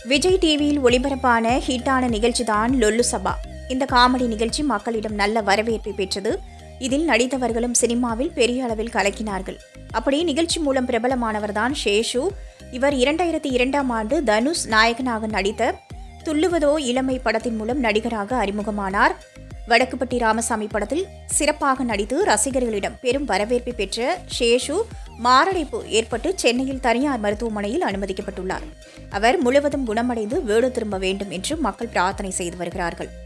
விஜய் டிவியில் ஒளிபரப்பான ஹிட்டான நிகழ்ச்சிதான் லொல்லு சபா இந்த காமெடி நிகழ்ச்சி மக்களிடம் நல்ல வரவேற்பை பெற்றது இதில் நடித்தவர்களும் சினிமாவில் பெரிய அளவில் கலக்கினார்கள் அப்படி நிகழ்ச்சி மூலம் பிரபலமானவர்தான் ஷேஷு இவர் இரண்டாயிரத்தி இரண்டாம் ஆண்டு தனுஷ் நாயகனாக நடித்த துள்ளுவதோ இளமை படத்தின் மூலம் நடிகராக அறிமுகமானார் வடக்குப்பட்டி ராமசாமி படத்தில் சிறப்பாக நடித்து ரசிகர்களிடம் பெரும் வரவேற்பை பெற்ற ஷேஷு மாரடைப்பு ஏற்பட்டு சென்னையில் தனியார் மருத்துவமனையில் அனுமதிக்கப்பட்டுள்ளார் அவர் முழுவதும் குணமடைந்து வீடு திரும்ப வேண்டும் என்று மக்கள் பிரார்த்தனை செய்து வருகிறார்கள்